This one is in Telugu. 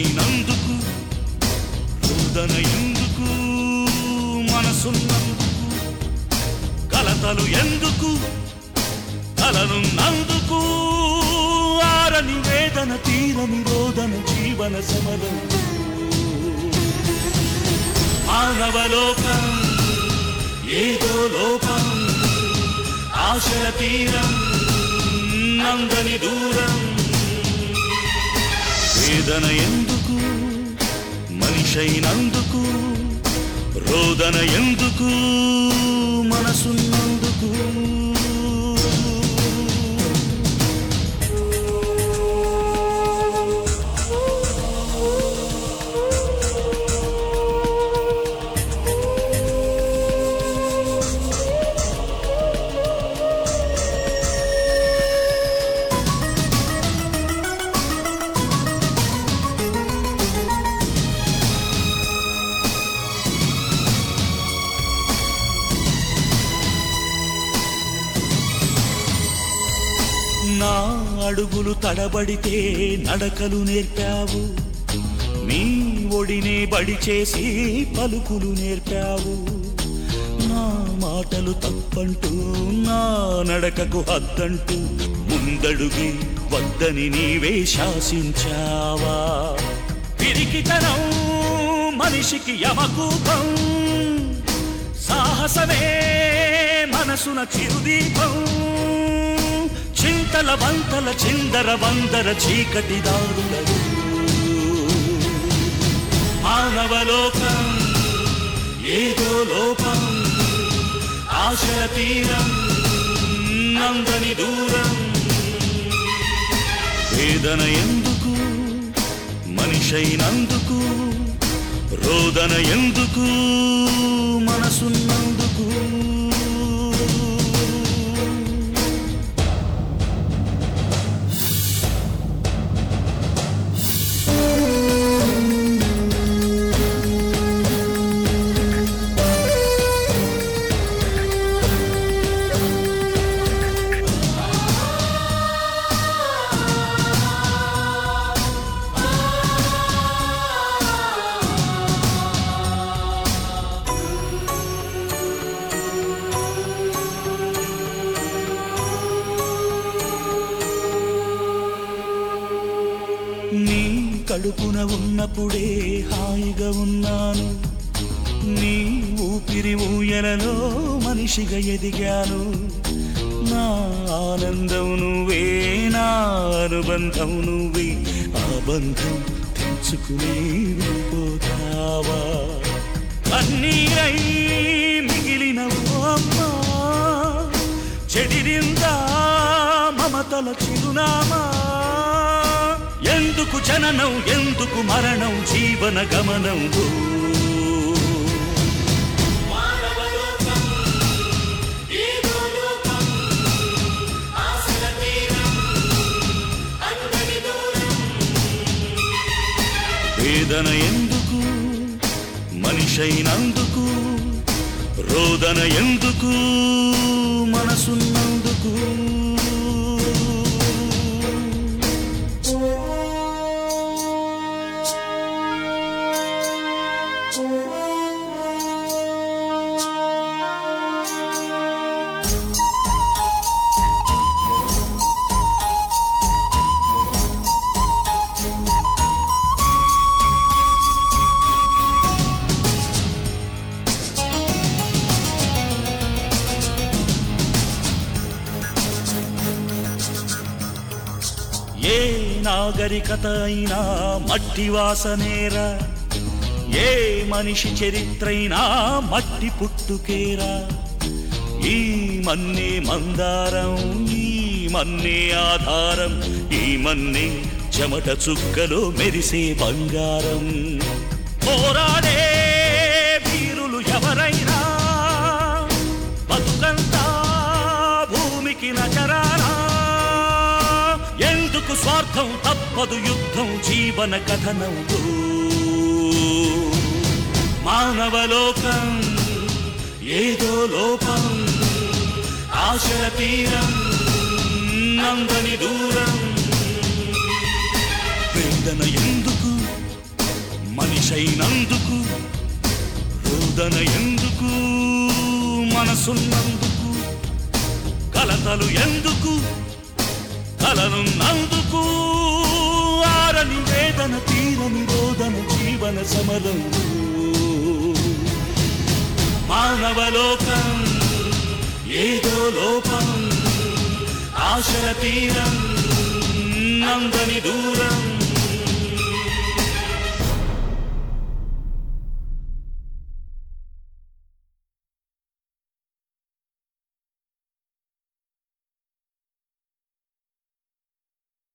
మనిషైనందుకు రోదన ఎందుకు మనసున్నందుకు కలతలు ఎందుకు కలనున్నందుకు ఆరని వేదన తీరని రోదన జీవన సమరం మానవలోకం ఏదో లోపం ఆశల తీరం నందని దూరం వేదన ఎందుకు మనిషైనందుకు రోదన ఎందుకు మనసున్నందుకు నా అడుగులు తడబడితే నడకలు నేర్పావు నీ ఒడినే బడి చేసి పలుకులు నేర్పావు నా మాటలు తప్పంటూ నా నడకకు హద్దంటూ ముందడుగి వద్దని నీవే శాసించావా పిరికితనం మనిషికి యమకూపం సాహసమే మనసున చిరుదీపం చింతల వంతల చిందర వందర చీకటి దారులలో మానవలోకం ఏదో లోపం ఆశల తీరం నందని దూరం వేదన ఎందుకు మనిషైనందుకు రోదన ఎందుకు మనసున్నందుకు నీ కడుపున ఉన్నప్పుడే హాయిగా ఉన్నాను నీ ఊపిరి ఊయలలో మనిషిగా ఎదిగాను నా ఆనందం నువ్వే నా అనుబంధం నువ్వే ఆ బంధం తెంచుకుని పోతావా కన్నీరై మిగిలిన ఓ అమ్మా చెడిరిందా మమతల చిరునామా ఎందుకు జననం ఎందుకు మరణం జీవన గమనం ఓ. వేదన ఎందుకు మనిషైనందుకు రోదన ఎందుకు మనసున్నందుకు ఏ నాగరికత అయినా మట్టి వాసనేరా ఏ మనిషి చరిత్రైనా మట్టి పుట్టుకేరా ఈ మన్నే మందారం ఈ మన్నే ఆధారం ఈ మన్నే చెమట చుక్కలో మెరిసే బంగారం పోరాడే వీరులు ఎవరైనా బతుకంతా భూమికి నచరానా ఎందుకు స్వార్థం తప్పదు యుద్ధం జీవన కథనంతో మానవలోకం ఏదో లోపం ఆశల తీరం నందని దూరం వేదన ఎందుకు మనిషైనందుకు రోదన ఎందుకు మనసున్నందుకు కలతలు ఎందుకు కలనున్నందుకు ఆరని వేదన తీరని రోదన జీవన సమరం మానవలోకం ఏదో లోపం ఆశల తీరం నందని దూరం